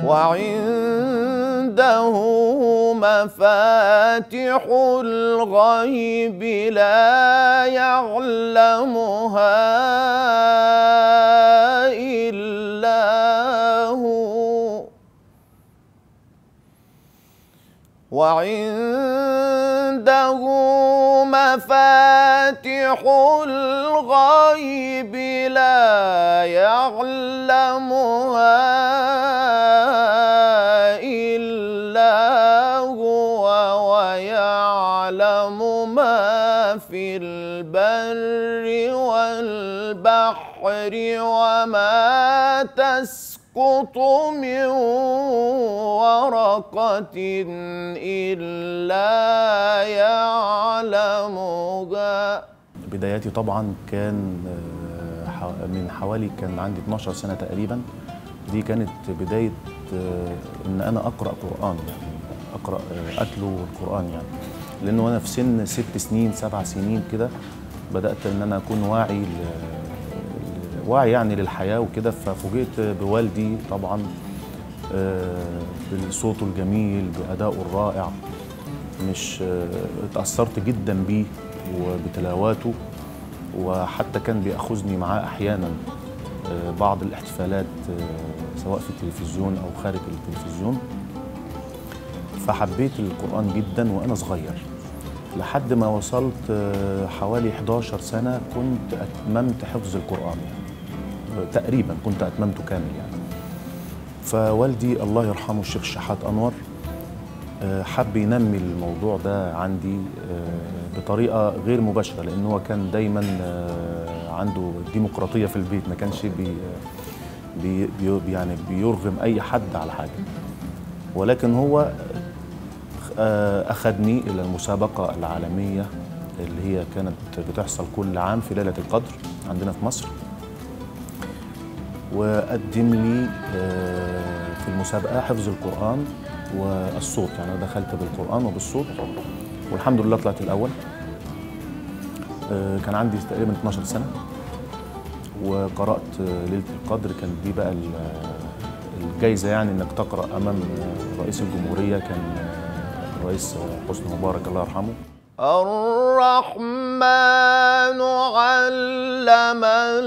وعنده مفاتح الغيب لا يعلمها إلا هو وعنده مفاتح الغيب لا يعلمها إلا هو ويعلم ما في البر والبحر وما تسقط من ورقة إلا يعلمها بداياتي طبعا كان آه، ح- من حوالي كان عندي 12 سنة تقريبا دي كانت بداية آه، إن أنا أقرأ قرآن يعني أقرأ آه، أتلو القرآن يعني لأنه أنا في سن ست سنين سبع سنين كده بدأت إن أنا أكون واعي ل- ل- واعي يعني للحياة وكده ففوجئت بوالدي طبعا آه، بصوته الجميل بأدائه الرائع مش آه، اتأثرت جدا بيه وبتلاواته وحتى كان بيأخذني معاه أحيانا آه، بعض الاحتفالات آه، سواء في التلفزيون أو خارج التلفزيون فحبيت القرآن جدا وأنا صغير لحد ما وصلت آه، حوالي 11 سنة كنت أتممت حفظ القرآن يعني آه، تقريبا كنت أتممته كامل يعني فوالدي الله يرحمه الشيخ شحات أنور آه، حب ينمي الموضوع ده عندي آه، بطريقه غير مباشره لان هو كان دايما آه، عنده ديمقراطيه في البيت ما كانش بي بي بي يعني بيرغم اي حد على حاجه ولكن هو آه، اخذني الى المسابقه العالميه اللي هي كانت بتحصل كل عام في ليله القدر عندنا في مصر وقدم لي آه، في المسابقه حفظ القران والصوت يعني انا دخلت بالقران وبالصوت والحمد لله طلعت الاول آه، كان عندي تقريبا 12 سنه وقرات آه، ليله القدر كان دي بقى ال- الجايزه يعني انك تقرا امام آه، رئيس الجمهوريه كان آه، الرئيس آه، حسني مبارك الله يرحمه الرحمن علم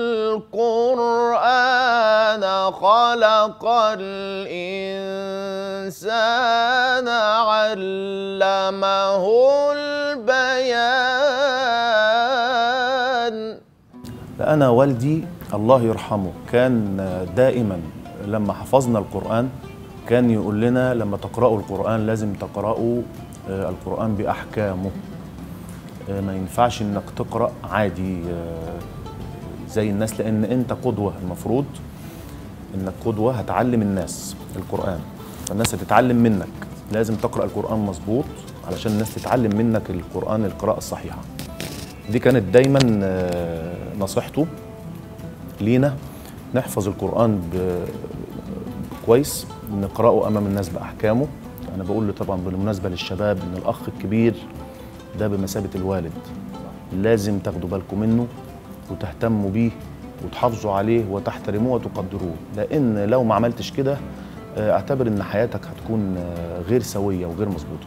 القرآن خلق الإنسان علمه البيان أنا والدي الله يرحمه كان دائما لما حفظنا القرآن كان يقول لنا لما تقرأوا القرآن لازم تقرأوا آه، القرآن بأحكامه آه، ما ينفعش إنك تقرأ عادي آه، زي الناس لأن أنت قدوة المفروض إنك قدوة هتعلم الناس القرآن فالناس هتتعلم منك لازم تقرأ القرآن مظبوط علشان الناس تتعلم منك القرآن القراءة الصحيحة دي كانت دايما آه، نصيحته لينا نحفظ القرآن ب- كويس نقرأه أمام الناس بأحكامه أنا بقول له طبعا بالمناسبة للشباب إن الأخ الكبير ده بمثابة الوالد لازم تاخدوا بالكم منه وتهتموا بيه وتحافظوا عليه وتحترموه وتقدروه لأن لو ما عملتش كده آه، اعتبر إن حياتك هتكون آه، غير سوية وغير مظبوطة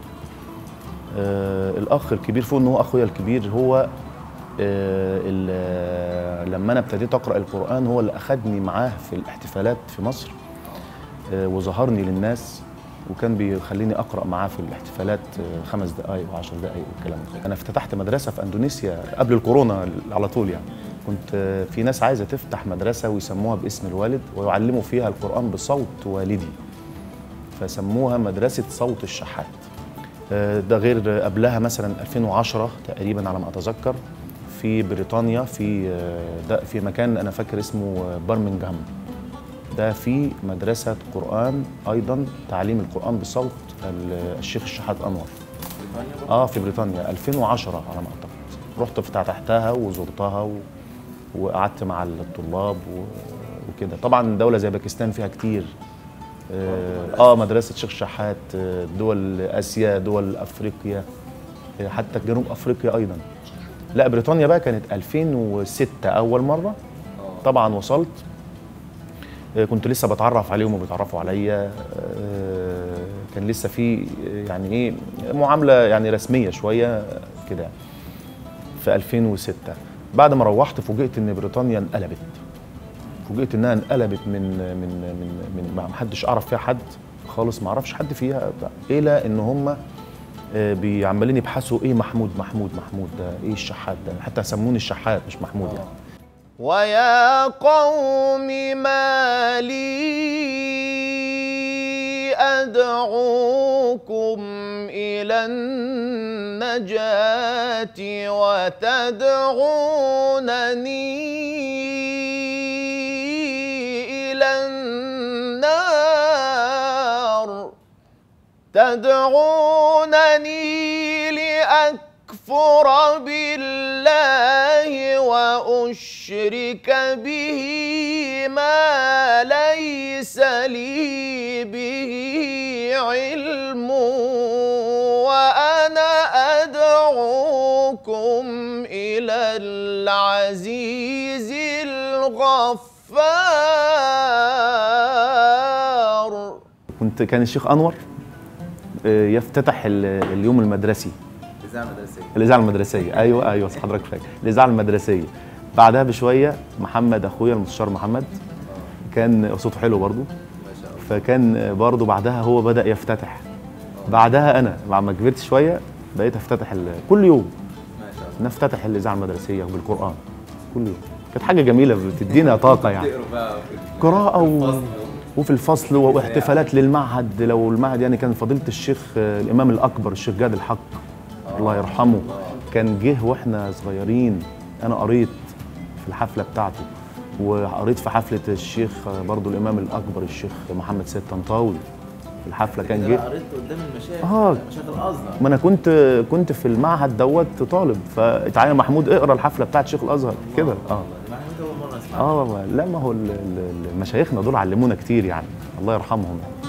آه، الاخ الكبير فوق ان هو اخويا الكبير هو آه، ال- لما انا ابتديت اقرا القران هو اللي اخدني معاه في الاحتفالات في مصر آه، وظهرني للناس وكان بيخليني اقرا معاه في الاحتفالات آه، خمس دقائق وعشر دقائق والكلام ده انا افتتحت مدرسه في اندونيسيا قبل الكورونا على طول يعني كنت آه، في ناس عايزه تفتح مدرسه ويسموها باسم الوالد ويعلموا فيها القران بصوت والدي فسموها مدرسه صوت الشحات آه، ده غير قبلها مثلا 2010 تقريبا على ما اتذكر في بريطانيا في آه، ده في مكان انا فاكر اسمه آه، برمنغهام ده في مدرسه قران ايضا تعليم القران بصوت ال- الشيخ الشحات انور اه في بريطانيا 2010 على ما اعتقد رحت افتتحتها وزرتها و... وقعدت مع الطلاب و... وكده طبعا دوله زي باكستان فيها كتير اه آه، مدرسه شيخ شحات آه، دول اسيا دول افريقيا آه، حتى جنوب افريقيا ايضا لا بريطانيا بقى كانت 2006 اول مره طبعا وصلت آه، كنت لسه بتعرف عليهم وبيتعرفوا عليا آه، كان لسه في آه، يعني ايه معامله يعني رسميه شويه آه، كده يعني. في 2006 بعد ما روحت فوجئت ان بريطانيا انقلبت فوجئت انها انقلبت من من من من ما حدش اعرف فيها حد خالص ما اعرفش حد فيها بتاع. الى ان هم عمالين يبحثوا ايه محمود محمود محمود ده ايه الشحات ده حتى سموني الشحات مش محمود يعني ويا قوم ما لي أدعوكم إلى النجاة وتدعونني إلى النار تدعونني لأكفر بالله وأشرك به ما ليس لي به علم وأنا أدعوكم إلى العزيز الغفار كنت كان الشيخ انور آه، يفتتح ال- اليوم المدرسي اذاعه مدرسيه الاذاعه المدرسيه ايوه ايوه حضرتك فاكر الاذاعه المدرسيه بعدها بشويه محمد اخويا المستشار محمد كان صوته حلو برضو ما شاء الله فكان برضو بعدها هو بدا يفتتح بعدها انا بعد ما كبرت شويه بقيت افتتح ال- كل يوم ما شاء الله نفتتح الاذاعه المدرسيه بالقران كل يوم كانت حاجه جميله بتدينا طاقه يعني تقروا بقى في قراءة و... الفصل. وفي الفصل واحتفالات للمعهد لو المعهد يعني كان فضيلة الشيخ آه، الإمام الأكبر الشيخ جاد الحق الله يرحمه كان جه واحنا صغيرين أنا قريت في الحفلة بتاعته وقريت في حفلة الشيخ آه، برضو الإمام الأكبر الشيخ محمد سيد طنطاوي في الحفلة كان كده جه بقى قريت قدام المشايخ آه. مشايخ الازهر ما انا كنت كنت في المعهد دوت طالب فتعالى يا محمود اقرا الحفله بتاعت شيخ الازهر كده اه ما انا اول مره اسمع اه لا ما هو ال- ال- ال- مشايخنا دول علمونا كتير يعني الله يرحمهم